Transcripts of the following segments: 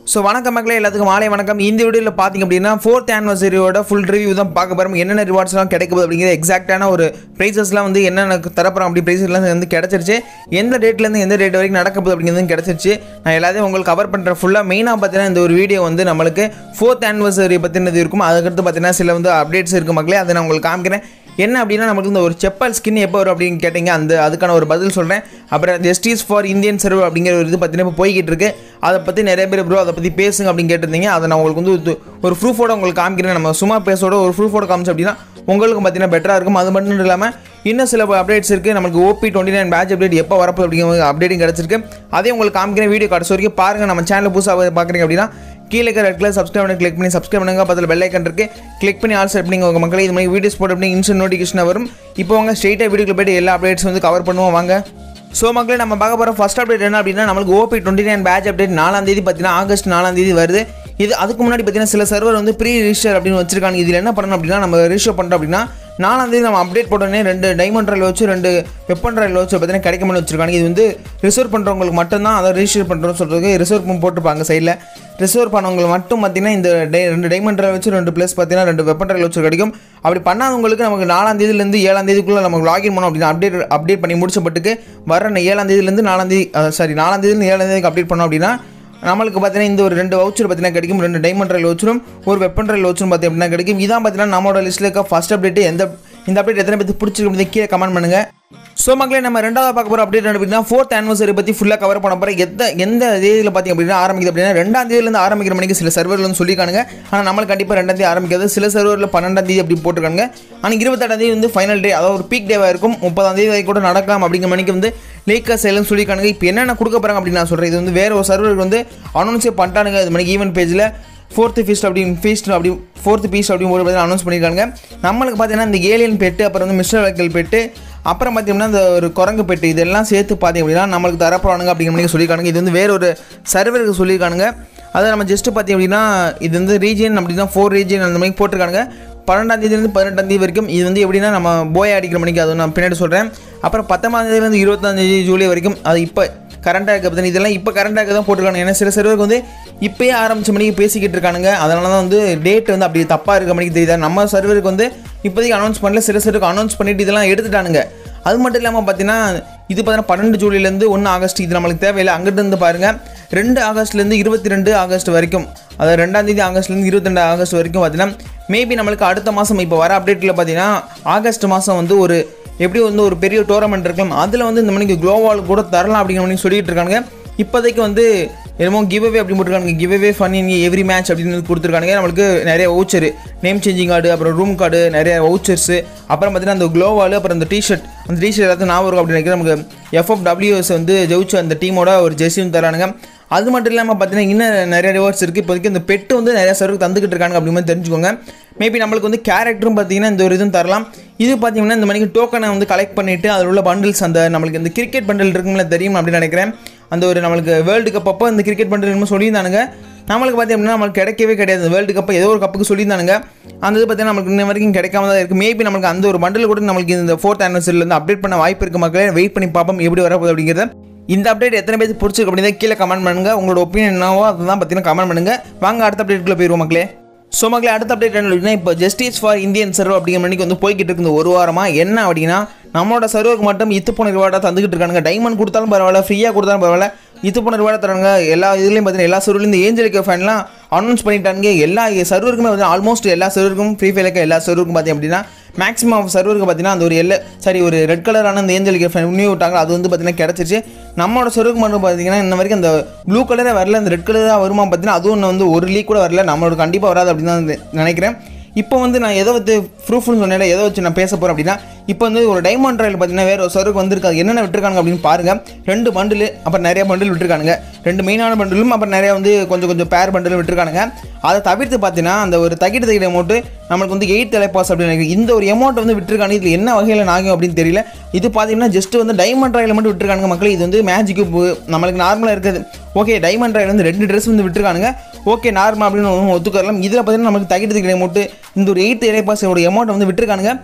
So வணக்கம் மக்களே எல்லாத்துக்கும் மாலை வணக்கம் இந்த வீடியோவில் பார்த்தீங்க அப்படின்னா ஃபோர்த் ஆனிவர்சரியோட ஃபுல் ரிவ்யூ தான் பார்க்க போகிறோம் என்னென்ன ரிவார்ட்ஸ்லாம் கிடைக்க போகுது அப்படிங்கிற எக்ஸாக்டான ஒரு ப்ரைஸஸ்லாம் வந்து என்னென்ன தரப்போகிறோம் அப்படி ப்ரைஸஸ்லாம் வந்து கிடச்சிருச்சு எந்த டேட்லேருந்து எந்த டேட் வரைக்கும் நடக்க போகுது அப்படிங்கிறது கிடச்சிருச்சு நான் எல்லாத்தையும் உங்களுக்கு கவர் பண்ணுறேன் ஃபுல்லாக மெயினாக பார்த்தீங்கன்னா இந்த ஒரு வீடியோ வந்து நம்மளுக்கு ஃபோர்த் ஆனிவர்சரி பற்றினது இருக்கும் அதுக்கடுத்து பார்த்தீங்கன்னா சில வந்து அப்டேட்ஸ் இருக்குது மக்களே அதை நான் உங்களுக்கு காமிக்கிறேன் என்ன அப்படின்னா நமக்கு இந்த ஒரு செப்பல் ஸ்கின் எப்போ வரும் அப்படின்னு கேட்டிங்க அந்த அதுக்கான ஒரு பதில் சொல்கிறேன் அப்புறம் ஜஸ்டிஸ் ஃபார் இந்தியன் சர்வ் அப்படிங்கிற ஒரு இது பார்த்தீங்கன்னா இப்போ போய்கிட்டு இருக்கு அதை பற்றி நிறைய பேர் ப்ரோ அதை பற்றி பேசுங்க அப்படின்னு கேட்டிருந்தீங்க அதை நான் உங்களுக்கு வந்து ஒரு- ஒரு ப்ரூஃபோட உங்களுக்கு காமிக்கிறேன் நம்ம சும்மா பேசோட ஒரு ப்ரூஃபோட காமிச்சு அப்படின்னா உங்களுக்கு பார்த்தீங்கன்னா பெட்டராக இருக்கும் அது மட்டும் இல்லாமல் இன்னும் சில அப்டேட்ஸ் இருக்குது நமக்கு OB twenty nine patch update எப்போ வரப்போ அப்படிங்கிற அப்டேட்டிங் கிடச்சிருக்கு அதையும் உங்களுக்கு காமிக்கிறேன் வீடியோ கடைசி வரைக்கும் பாருங்கள் நம்ம சேனல் புதுசாக பார்க்குறீங்க அப்படின்னா கீழே இருக்கிற ரெட் கலர் சப்ஸ்கிரைப் பண்ணி கிளிக் பண்ணி சப்ஸ்கிரைப் பண்ணுங்க பக்கத்தில் பெல் ஐக்கன் இருக்கு கிளிக் பண்ணி ஆல் செட் பண்ணி உங்கள் மக்களை இது மாதிரி வீடியோஸ் போட்டு அப்படி இன்ஸ்டன்ட் நோட்டிஃபிகேஷன் வரும் இப்போ வாங்க ஸ்ட்ரெயிட்டாக வீடியோக்கு போயிட்டு எல்லா அப்டேட்ஸ் வந்து கவர் பண்ணுவோம் வாங்க ஸோ மக்களே நம்ம பார்க்க போகிற ஃபர்ஸ்ட் அப்டேட் என்ன அப்படின்னா நம்மளுக்கு OB twenty nine patch update நாலாம் தேதி பார்த்தீங்கன்னா ஆகஸ்ட் நாலாம் தேதி வருது இது அதுக்கு முன்னாடி பார்த்தீங்கன்னா சில சர்வர் வந்து ப்ரீ ரிஜிஸ்டர் அப்படின்னு வச்சிருக்காங்க இதில் என்ன பண்ணணும் அப்படின்னா நம்ம ரிஜிஸ்டர் பண்ணுறோம் அப்படின்னா நாலாம் தேதி நம்ம அப்டேட் போட்டோன்னே ரெண்டு டைமண்ட் ரயில் வச்சு ரெண்டு வெப்பன் ரயில் வச்சு பார்த்தீங்கன்னா கிடைக்கும்னு வச்சிருக்காங்க இது வந்து ரிசர்வ் பண்ணுறவங்களுக்கு மட்டும்தான் அதை ரிஜிஸ்டர் பண்ணுறோம்னு சொல்கிறதுக்கு ரிசர்வ் போட்டுருப்பாங்க சைடில் ரிசர்வ் பண்ணவங்களுக்கு மட்டும் பார்த்தீங்கன்னா இந்த டை ரெண்டு டைமண்ட் ரயில் வச்சு ரெண்டு ப்ளஸ் பார்த்தீங்கன்னா ரெண்டு வெப்பன் ரயில் வச்சு கிடைக்கும் அப்படி பண்ணாதவங்களுக்கு நமக்கு நாலாம் தேதியிலேருந்து ஏழாம் தேதிக்குள்ளே நமக்கு லாகின் பண்ணோம் அப்படின்னா அப்டேட் அப்டேட் பண்ணி முடிச்சப்பட்டுக்கு வர ஏழாம் தேதியிலேருந்து நாலாம் தேதி சாரி நாலாம் தேதியிலேருந்து ஏழாம் தேதிக்கு அப்டேட் பண்ணோம் அப்படின்னா நம்மளுக்கு பார்த்தீங்கன்னா இந்த ஒரு ரெண்டு வவுச்சர் பார்த்தீங்கன்னா கிடைக்கும் ரெண்டு டைமண்ட் ரயில் வச்சுரும் ஒரு வெப்பன் ரயில் வச்சுரும் பார்த்தி அப்படின்னா கிடைக்கும் இதான் பார்த்தீங்கன்னா நம்மளோட லிஸ்ட்டில் இருக்க ஃபஸ்ட் அப்டேட் எந்த இந்த அப்டேட் எத்தனை பேருக்கு பிடிச்சிருக்கு அப்படின்னு கீழே கமெண்ட் பண்ணுங்கள் ஸோ மக்களே நம்ம ரெண்டாவது பார்க்க போகிற அப்டேட் என்ன அப்படின்னா ஃபோர்த் ஆனிவர்சரி பற்றி ஃபுல்லாக கவர் பண்ண போகிறோம் எந்த எந்த தேதியில் பார்த்தீங்க அப்படின்னா ஆரம்பிக்குது அப்படின்னா ரெண்டாம் தேதியிலேருந்து ஆரம்பிக்கிற மணிக்கு சில சர்வரில் வந்து சொல்லியிருக்காங்க ஆனால் நம்மளுக்கு கண்டிப்பாக ரெண்டாம் தேதி ஆரம்பிக்காது சில சர்வரில் பன்னெண்டாம் தேதி அப்படி போட்டிருக்காங்க ஆனால் இருபத்தெட்டாம் தேதி வந்து ஃபைனல் டே அதாவது ஒரு பீக் டேவாக இருக்கும் முப்பதாம் தேதி வரை கூட நடக்கலாம் அப்படிங்கிற மணிக்கு வந்து லேக்கர் சேலம் சொல்லியிருக்காங்க இப்போ என்னென்ன கொடுக்க போகிறாங்க அப்படின்னு நான் சொல்கிறேன் இது வந்து வேறு ஒரு சர்வருக்கு வந்து அனௌன்ஸே பண்ணிட்டானுங்க இது மணிக்கு ஈவென்ட் பேஜில் ஃபோர்த்து ஃபீஸ்ட் அப்படின்னு ஃபீஸ்ட் அப்படி ஃபோர்த்து பீஸ் அப்படின்னு ஒரு பார்த்தீங்கன்னா அனௌன்ஸ் பண்ணியிருக்காங்க நம்மளுக்கு பார்த்தீங்கன்னா இந்த ஏலியன் பெட்டு அப்புறம் வந்து மிஸ்டர் வைக்கல் பெட்டு அப்புறம் பார்த்தீங்கன்னா இந்த ஒரு குரங்கு பெட்டு இதெல்லாம் சேர்த்து பார்த்தீங்க அப்படின்னா நம்மளுக்கு தரப்போறானுங்க அப்படிங்கிற மாதிரி சொல்லியிருக்காங்க இது வந்து வேற ஒரு சர்வருக்கு சொல்லியிருக்கானுங்க அதை நம்ம ஜஸ்ட் பார்த்தீங்க அப்படின்னா இது வந்து ரீஜியன் அப்படின்னா ஃபோர் ரீஜியன் அந்த மாதிரி போட்டிருக்காங்க பன்னெண்டாம் தேதியிலேருந்து பதினெட்டாம் தேதி வரைக்கும் இது வந்து எப்படின்னா நம்ம போய் அடிக்கிற மணிக்கு அது நான் பின்னாடி சொல்கிறேன் அப்புறம் பத்தொம்பதாம் தேதியிலேருந்து இருபத்தாம் தேதி ஜூலை வரைக்கும் அது இப்போ கரண்டாக இருக்க பற்றி இதெல்லாம் இப்போ கரண்டாக இருக்க தான் போட்டிருக்காங்க ஏன்னா சில சர்வருக்கு வந்து இப்போயே ஆரம்பிச்ச மணிக்கு பேசிக்கிட்டு இருக்கானுங்க அதனால தான் வந்து டேட் வந்து அப்படி தப்பாக இருக்க மணிக்கு தெரியுதா நம்ம சர்வருக்கு வந்து இப்போதைக்கு அனௌன்ஸ் பண்ணல சில சர்வருக்கு அனௌன்ஸ் பண்ணிட்டு இதெல்லாம் எடுத்துட்டானுங்க அது மட்டும் இல்லாமல் பார்த்தீங்கன்னா இது பார்த்தீங்கன்னா பன்னெண்டு ஜூலைலேருந்து ஒன்று ஆகஸ்ட் இது நம்மளுக்கு தேவையில்லை அங்கிட்டு இருந்து பாருங்கள் ரெண்டு ஆகஸ்ட்லேருந்து இருபத்தி ரெண்டு ஆகஸ்ட் வரைக்கும் அதாவது ரெண்டாம் தேதி ஆகஸ்ட்லேருந்து இருபத்தி ரெண்டு ஆகஸ்ட் வரைக்கும் பார்த்தீங்கன்னா மேபி நம்மளுக்கு அடுத்த மாதம் இப்போ வர அப்டேட்டில் பார்த்தீங்கன்னா ஆகஸ்ட் மாதம் வந்து ஒரு எப்படி வந்து ஒரு பெரிய டோர்னமெண்ட் இருக்கலாம் அதில் வந்து இந்த மணிக்கு குளோவால் கூட தரலாம் அப்படிங்கிற மாதிரி சொல்லிட்டு இருக்காங்க இப்போதைக்கு வந்து என்னமோ கிவ் அவே அப்படி போட்டிருக்காங்க give away fun in every match அப்படின்னு கொடுத்துருக்காங்க நம்மளுக்கு நிறைய வவுச்சர் நேம் சேஞ்சிங் கார்டு அப்புறம் ரூம் கார்டு நிறைய வவுச்சர்ஸ் அப்புறம் பார்த்தீங்கன்னா அந்த க்ளோவால் அப்புறம் அந்த டிஷர்ட் அந்த டிஷர்ட் எல்லாத்தையும் ஞாபகம் இருக்கும் அப்படின்னு நினைக்கிறேன் நமக்கு எஃப்எஃப்டபிள்யூஎஸ் வந்து ஜெயிச்ச அந்த டீமோட ஒரு ஜெர்சியும் தரானுங்க அது மட்டும் இல்லாமல் பார்த்தீங்கன்னா இன்னும் நிறைய ரிவார்ட்ஸ் இருக்குது இப்போதைக்கு இந்த பெட்டு வந்து நிறைய சர்வருக்கு தந்துக்கிட்டு இருக்காங்க அப்படி மாதிரி தெரிஞ்சுக்கோங்க மேபி நம்மளுக்கு வந்து கேரக்டரும் பார்த்தீங்கன்னா இந்த ஒரு இதுவும் தரலாம் இது பார்த்தீங்கன்னா இந்த மணிக்கு டோக்கனை வந்து கலெக்ட் பண்ணிவிட்டு அதில் உள்ள பண்டில்ஸ் அந்த நம்மளுக்கு இந்த கிரிக்கெட் பண்டில் இருக்குங்களா தெரியும் அப்படின்னு நினைக்கிறேன் அந்த ஒரு நம்மளுக்கு வேர்ல்டு கப் அப்போ இந்த கிரிக்கெட் பண்டில் என்னமோ சொல்லியிருந்தானுங்க நம்மளுக்கு பார்த்தீங்கன்னா நம்மளுக்கு கிடைக்கவே கிடையாது வேர்ல்டு கப் ஏதோ ஒரு கப்புக்கு சொல்லியிருந்தானுங்க அந்த இது பார்த்தீங்கன்னா நம்மளுக்கு இன்ன வரைக்கும் கிடைக்காம தான் இருக்குது மேபி நம்மளுக்கு அந்த ஒரு பண்டில் கூட நம்மளுக்கு இந்த ஃபோர்த் ஆனிவர்சரிலேருந்து அப்டேட் பண்ண வாய்ப்பு இருக்குது மக்களே வெயிட் பண்ணி பார்ப்போம் எப்படி வரப்போகுது அப்படிங்கிறத இந்த அப்டேட் எத்தனை பேருக்கு பிடிச்சிருக்கு அப்படிங்கிறத கீழே கமெண்ட் பண்ணுங்க உங்களோட ஒப்பீனியன் என்னவோ அதுதான் பார்த்தீங்கன்னா கமெண்ட் பண்ணுங்க வாங்க அடுத்த அப்டேட்டுக்குள்ளே போயிடுவோம் மக்களே ஸோ மக்களே அடுத்த அப்டேட் என்ன அப்படின்னா இப்போ ஜஸ்டிஸ் ஃபார் இந்தியன் சர்வ் அப்படிங்கிற மணிக்கு வந்து போய்கிட்டு இருக்குது இந்த ஒரு வாரமாக என்ன அப்படின்னா நம்மளோட சர்வருக்கு மட்டும் இத்து போன ரிவார்டாக தந்துக்கிட்டு இருக்காங்க டைமண்ட் கொடுத்தாலும் பரவாயில்ல ஃப்ரீயாக கொடுத்தாலும் பரவாயில்ல இத்து போன ரிவார்டாக தராங்க எல்லா இதுலேயும் பார்த்தீங்கன்னா எல்லா சர்வர்லையும் இந்த ஏஞ்சலிக்க ஃபேன்லாம் அனௌன்ஸ் பண்ணிட்டாங்க எல்லா சர்வருக்குமே வந்து ஆல்மோஸ்ட் எல்லா சர்வருக்கும் ஃப்ரீ ஃபயர் இருக்க எல்லா சர்வருக்கும் பார்த்தீங்க அப்படின்னா மேக்ஸிமம் சர்வருக்கு பார்த்தீங்கன்னா அந்த ஒரு எல்லை சாரி ஒரு ரெட் கலரான அந்த ஏஞ்சலிக்க ஃபேன் உண்ணி விட்டாங்க அது வந்து பார்த்தீங்கன்னா கிடச்சிச்சு நம்மளோட சர்வருக்கு மட்டும் பார்த்தீங்கன்னா இந்த வரைக்கும் அந்த ப்ளூ கலரே வரல அந்த ரெட் கலராக வருமா பார்த்தீங்கன்னா அதுவும் இன்னும் வந்து ஒரு லீக் கூட வரல நம்மளோட கண்டிப்பாக வராது அப்படின்னு தான் நினைக்கிறேன் இப்போ வந்து நான் எதை வச்சு ப்ரூஃப்னு சொன்னேன் எதை வச்சு நான் பேச போகிறேன் அப்படின்னா இப்போ வந்து ஒரு டைமண்ட் ராயில் பார்த்தீங்கன்னா வேறு ஒரு சருக்கு வந்திருக்கு அது என்னென்ன விட்டுருக்காங்க அப்படின்னு பாருங்கள் ரெண்டு பண்டில் அப்புறம் நிறைய பண்டில் விட்டுருக்கானுங்க ரெண்டு மெயினான பண்டிலும் அப்புறம் நிறைய வந்து கொஞ்சம் கொஞ்சம் பேர் பண்டிலும் விட்டுருக்கானுங்க அதை தவிர்த்து பார்த்தீங்கன்னா அந்த ஒரு தகிட்டு தகிட அமௌண்ட்டு நம்மளுக்கு வந்து எயிட் தலைப்பாஸ் அப்படின்னு நினைக்கிறேன். இந்த ஒரு அமௌண்ட் வந்து விட்டுருக்காங்க இதில் என்ன வகையில் நாகும் அப்படின்னு தெரியல இது பார்த்தீங்கன்னா ஜஸ்ட் வந்து டைமண்ட் ராயில் மட்டும் விட்டுருக்காங்க மக்கள் இது வந்து மேஜிக்கு நம்மளுக்கு நார்மலாக இருக்குது ஓகே டைமண்ட் ராயில் வந்து ரெண்டு ட்ரெஸ் வந்து விட்டுருக்கானுங்க ஓகே நார்மல் அப்படின்னு ஒன்று ஒத்துக்கலாம் இதில் பார்த்தீங்கன்னா நமக்கு தகிட்டு தகிட அமௌண்ட்டு இந்த ஒரு எயிட் இலைப்பாஸோட அமௌண்ட் வந்து விட்டுருக்கானுங்க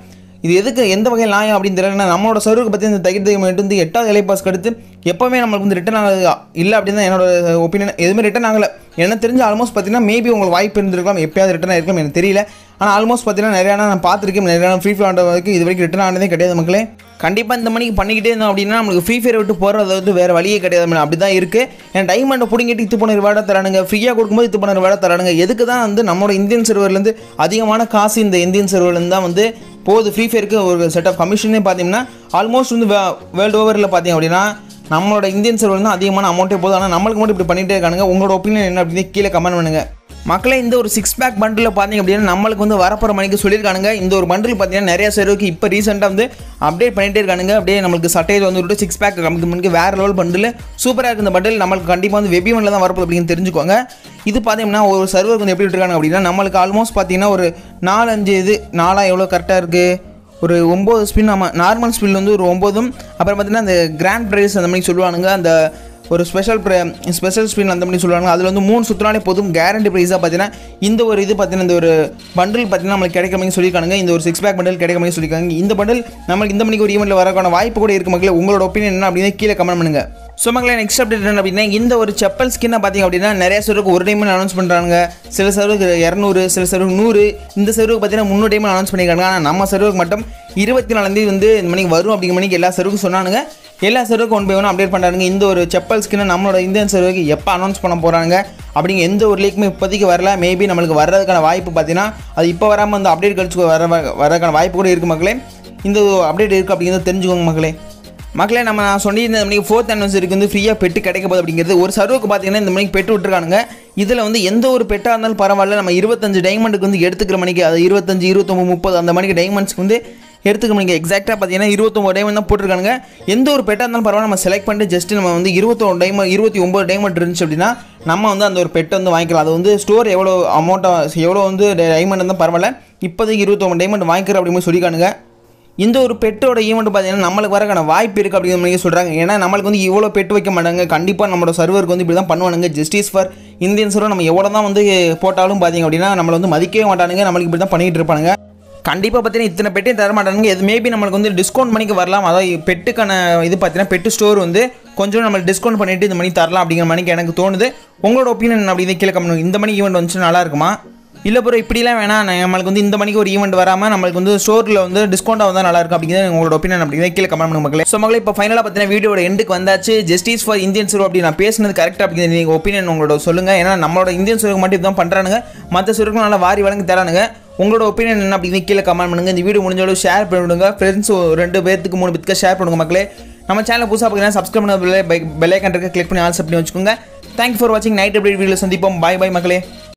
இது எதுக்கு எந்த வகையில் நியாயம் அப்படின்னு தெரியல நம்மளோட சர்வருக்கு பற்றி இந்த தகிர் தைமெண்ட் வந்து எட்டாவது இலை பாஸ்க்கு அடுத்து எப்போவுமே நம்மளுக்கு வந்து ரிட்டன் ஆகுது இல்லை அப்படின்னு தான் என்னோட ஒப்பீனியன் எதுவுமே ரிட்டன் ஆகலை என்ன தெரிஞ்ச ஆல்மோஸ்ட் பார்த்தீங்கன்னா மேபி உங்களுக்கு வாய்ப்பு இருந்திருக்கலாம் எப்பயாவது ரிட்டன் ஆயிருக்கலாம் எனக்கு தெரியல ஆனால் ஆல்மோஸ்ட் பார்த்தீங்கன்னா நிறையா நான் பார்த்துருக்கேன் நிறையா ஃப்ரீ ஃபயர் ஆண்ட வரைக்கும் இது வரைக்கும் ரிட்டன் ஆனதே கிடையாது மக்களே கண்டிப்பாக இந்த மணிக்கு பண்ணிக்கிட்டே இருந்தோம் அப்படின்னா நம்மளுக்கு ஃப்ரீ ஃபயர் விட்டு போகிறது வந்து வேறு வழியே கிடையாது மேடம் அப்படி தான் இருக்குது என் டைமண்டை பிடிங்கிட்டு இது போன ரிவார்டாக தரானுங்க ஃப்ரீயாக கொடுக்கும்போது இது போன ரிவார்டாக தரானுங்க எதுக்கு தான் வந்து நம்மளோட இந்தியன் சர்வர்லேருந்து அதிகமான காசு இந்த இந்தியன் சர்வர்லேருந்து தான் வந்து போகுது ஃப்ரீ ஃபயருக்கு ஒரு செட் ஆஃப் கமிஷனே பார்த்தீங்கன்னா ஆல்மோஸ்ட் வந்து வேர்ல்டு ஓவரில் பார்த்தீங்க அப்படின்னா நம்மளோட இந்தியன் சர்வர் தான் அதிகமான அமௌண்ட்டே போதும் ஆனால் நம்மளுக்கு மட்டும் இப்படி பண்ணிகிட்டே இருக்கானுங்க உங்களோட ஒப்பீனியன் என்ன அப்படின்னு கீழே கமெண்ட் பண்ணுங்கள் மக்களே இந்த ஒரு சிக்ஸ் பேக் பண்டில் பார்த்தீங்க அப்படின்னா நம்மளுக்கு வந்து வரப்போகிற மணிக்கு சொல்லியிருக்கானுங்க இந்த ஒரு பண்டில் பார்த்தீங்கன்னா நிறைய சர்வருக்கு இப்போ ரீசெண்டாக வந்து அப்டேட் பண்ணிகிட்டே இருக்கானுங்க அப்படியே நம்மளுக்கு சட்டையில் வந்து விட்டு சிக்ஸ் பேக் நமக்கு முன்னாடி வேறு லெவல் பண்டில் சூப்பராக இருக்குது இந்த பண்டில் நம்மளுக்கு கண்டிப்பாக வந்து வெபி ஒன்ல தான் வரப்போகுது அப்படின்னு தெரிஞ்சுக்கோங்க இது பார்த்தீங்கன்னா ஒரு சர்வருக்கு வந்து எப்படி விட்டுருக்காங்க அப்படின்னா நம்மளுக்கு ஆல்மோஸ்ட் பார்த்தீங்கன்னா ஒரு நாலஞ்சு இது நாலாக எவ்வளோ கரெக்டாக இருக்குது ஒரு ஒம்பது ஸ்பின் நம்ம நார்மல் ஸ்பின் வந்து ஒரு ஒம்போதும் அப்புறம் பார்த்தீங்கன்னா அந்த கிராண்ட் ப்ரைஸ் அந்த மாதிரி சொல்லுவானுங்க அந்த ஒரு ஸ்பெஷல் ஸ்பெஷல் ஸ்பின் அந்த மாதிரி சொல்லுவாங்க அதில் வந்து மூணு சுற்றினாலே போதும் கேரண்டி ப்ரைஸாக பார்த்தீங்கன்னா இந்த ஒரு இது பார்த்தீங்கன்னா இந்த ஒரு பண்டில் பார்த்தீங்கன்னா நம்மளுக்கு கிடைக்க மாதிரி சொல்லியிருக்காங்க இந்த ஒரு சிக்ஸ் பேக் பண்டில் கிடைக்க மாதிரி சொல்லியிருக்காங்க இந்த பண்டில் நம்மளுக்கு இந்த மணிக்கு ஒரு ஈவெண்ட்டில் வரக்கான வாய்ப்பு கூட இருக்கு மக்களே உங்களோட ஒப்பீனியன் என்ன அப்படின்னு கீழே கமெண்ட் பண்ணுங்க ஸோ மக்களே நெக்ஸ்ட் அப்டேட் என்ன அப்படின்னா இந்த ஒரு செப்பல் ஸ்கின்னை பார்த்தீங்க அப்படின்னா நிறைய சர்வருக்கு ஒரு டைம் அனௌன்ஸ் பண்ணுறாங்க சில சர்வருக்கு இரநூறு சில சர்வருக்கு நூறு இந்த சர்வருக்கு பார்த்தீங்கன்னா முந்நூறு டைம் அனௌன்ஸ் பண்ணியிருக்காங்க ஆனால் நம்ம சர்வருக்கு மட்டும் இருபத்தி நாலாந்தேதி வந்து இந்த மணிக்கு வரும் அப்படிங்கிற மணிக்கு எல்லா சர்வருக்கும் சொன்னானுங்க எல்லா சர்வருக்கும் ஒன் பை ஒன் அப்டேட் பண்ணுறாங்க இந்த ஒரு செப்பல் ஸ்கின்னை நம்மளோட இந்தியன் சர்வருக்கு எப்போ அனௌன்ஸ் பண்ண போகிறாங்க அப்படிங்க எந்த ஒரு லீக்குமே இப்போதைக்கு வரல மேபி நம்மளுக்கு வர்றதுக்கான வாய்ப்பு பார்த்தீங்கன்னா அது இப்போ வராமல் வந்து அப்டேட் கழிச்சு வர வரதுக்கான வாய்ப்பு கூட இருக்குது மக்களே இந்த அப்டேட் இருக்குது அப்படிங்கிறத தெரிஞ்சுக்கோங்க மக்களே மக்களே நம்ம நான் சொல்லியிருந்த இந்த மணிக்கு ஃபோர்த் அனிவர்சரிக்கு வந்து ஃப்ரீயாக பெட்டு கிடைக்க போகுது அப்படிங்கிறது ஒரு சர்வுக்கு பார்த்தீங்கன்னா இந்த மணிக்கு பெட்டு விட்டுருக்கானுங்க இதில் வந்து எந்த ஒரு பெட்டாக இருந்தாலும் பரவாயில்ல நம்ம இருபத்தஞ்சு டைமண்டுக்கு வந்து எடுத்துக்கிற மணிக்கு அது இருபத்தஞ்சு இருபத்தொம்பது முப்பது அந்த மணிக்கு டைமண்ட்ஸ்க்கு வந்து எடுத்துக்க மணிக்கு எக்ஸாக்டாக பார்த்தீங்கன்னா இருபத்தொம்பது டைமண்ட் தான் போட்டிருக்கானுங்க எந்த ஒரு பெட்டாக இருந்தாலும் பரவாயில்ல நம்ம செலக்ட் பண்ணிட்டு ஜஸ்ட் நம்ம வந்து இருபத்தொரு டைமண்ட் இருபத்தி ஒம்பது டைமண்ட் இருந்துச்சு அப்படின்னா நம்ம வந்து அந்த ஒரு பெட்டை வந்து வாங்கிக்கலாம் அது வந்து ஸ்டோர் எவ்வளோ அமௌண்ட்டாக எவ்வளோ வந்து டைமண்ட் இருந்தால் பரவாயில்ல இப்போதைக்கு இருபத்தொம்பது டைமண்ட் வாங்கிக்கிற அப்படின்னு சொல்லிக்கானுங்க இந்த ஒரு பெட்டோட ஈவெண்ட் பார்த்தீங்கன்னா நம்மளுக்கு வரக்கான வாய்ப்பு இருக்குது அப்படிங்கிற மாதிரி சொல்கிறாங்க ஏன்னா நம்மளுக்கு வந்து இவ்வளோ பெட்டு வைக்க மாட்டாங்க கண்டிப்பாக நம்மளோட சர்வருக்கு வந்து இப்படி தான் பண்ணுவானுங்க ஜஸ்டிஸ் ஃபார் இந்தியன் சர்வர் நம்ம எவ்வளோ தான் வந்து போட்டாலும் பார்த்தீங்க அப்படின்னா நம்மளை வந்து மதிக்கவே மாட்டானுங்க நம்மளுக்கு இப்படி தான் பண்ணிகிட்டு இருப்பானுங்க கண்டிப்பாக பார்த்தீங்கன்னா இத்தனை பெட்டையும் தர மாட்டானுங்க இது மேபி நம்மளுக்கு வந்து டிஸ்கவுண்ட் பண்ணிக்கு வரலாம் அதாவது பெட்டுக்கான இது பார்த்தீங்கன்னா பெட்டு ஸ்டோர் வந்து கொஞ்சம் நம்மளுக்கு டிஸ்கவுண்ட் பண்ணிட்டு இந்த மணி தரலாம் அப்படிங்கிற மணிக்கு எனக்கு தோணுது உங்களோட ஒப்பீனியன் அப்படி கீழே கம்மி இந்த மணி ஈவெண்ட் வந்துச்சு நல்லா இருக்குமா இல்லை ப்ரோ இப்படிலாம் வேணாம் நம்மளுக்கு வந்து இந்த மணிக்கு ஒரு ஈவெண்ட் வராமல் நம்மளுக்கு வந்து ஸ்டோரில் வந்து டிஸ்கவுண்ட் வந்தால் நல்லா இருக்கும் அப்படிங்கிறது உங்களோட ஒப்பீனியன் அப்படிங்கிறத கீழே கமெண்ட் பண்ணுங்க மக்களே ஸோ மக்களே இப்போ ஃபைனலாக பார்த்தீங்கன்னா வீடியோட எண்டுக்கு வந்தாச்சு ஜஸ்டிஸ் ஃபார் இந்தியன் சர்வ் அப்படி நான் பேசுனது கரெக்டாக அப்படிங்கிறது நீங்கள் ஒப்பீனியன் உங்களோட சொல்லுங்கள் ஏன்னா நம்மளோட இந்தியன் சர்வ் மட்டும் இதுதான் பண்ணுறானுங்க மற்ற சர்வருக்கும் நல்லா வாரி வழங்கி தரானுங்க உங்களோட ஒப்பீனியன் என்ன அப்படிங்கிறது கீழே கமெண்ட் பண்ணுங்க இந்த வீடியோ முடிஞ்சளவு ஷேர் பண்ணிவிடுங்க ஃப்ரெண்ட்ஸ் ரெண்டு பேர்த்துக்கு மூணு பேருக்கு ஷேர் பண்ணுங்க மக்களே நம்ம சேனல் புதுசாக பார்த்தீங்கன்னா சப்ஸ்கிரைப் பண்ண பெல் ஐக்கன் இருக்க கிளிக் பண்ணி ஆல்ஸ் பண்ணி வச்சுக்கோங்க தேங்க்யூ ஃபார் வாட்சிங் நைட் அப்டேட் வீடியோ சந்திப்போம் பாய் பாய் மக்களே